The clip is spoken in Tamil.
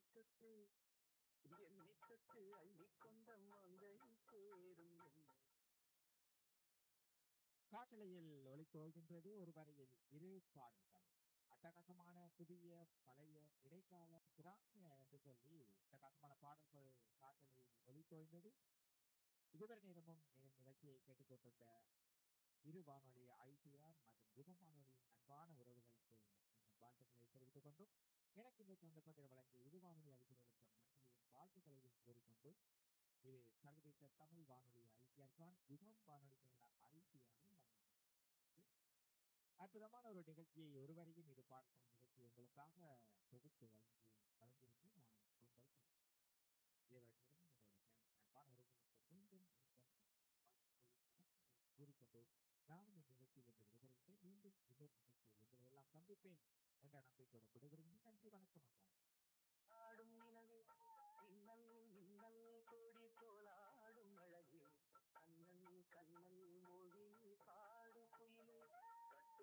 தொட்டு என்னை தொட்டு அள்ளிக்கொண்ட மங்கை சேரும் என்னை காற்றலையில் ஒளிப்போகின்றது ஒரு வரையில் இரு பாடல்கள் அட்டகாசமான புதிய பழைய இடைக்கால கிராமிய என்று சொல்லி அட்டகாசமான பாடல்கள் காற்றலையில் ஒளிப்போகின்றது இதுவரை நேரமும் நீங்கள் நிகழ்ச்சியை கேட்டுக்கொண்டிருந்த இரு வானொலி ஐசிஆர் மற்றும் யுகம் வானொலியின் அன்பான உறவுகளுக்கு எங்கள் வாழ்த்துக்களை தெரிவித்துக் கொண்டும் எனக்கு இந்த சந்தர்ப்பத்தில் வழங்கிய இரு வானொலி அறிஞர்களுக்கு நன்றியும் வாழ்த்துக்களையும் கூறிக்கொண்டு இது சர்வதேச தமிழ் வானொலி ஐசிஆர் தான் யுகம் வானொலிக்கான ஐசிஆரும் அற்புதமான ஒரு நிகழ்ச்சியை ஒருவரையும் இது பார்க்கும் நிகழ்ச்சி உங்களுக்காக தொகுத்து வழங்கி வழங்கியிருந்து நான் உங்கள் இவர்களிடம் உங்களோட அன்பான உறவுகளுக்கு மீண்டும் கூறிக்கொண்டு நானும் இந்த நிகழ்ச்சியில் இருந்து விடுகிறேன் மீண்டும் இன்னொரு நிகழ்ச்சியில் உங்களை எல்லாம் சந்திப்பேன் என்ற நம்பிக்கையோட விடுகிறேன் நன்றி வணக்கம் அண்ணா ஆடும் நிலவு இன்னல் இன்னல் கொடி போல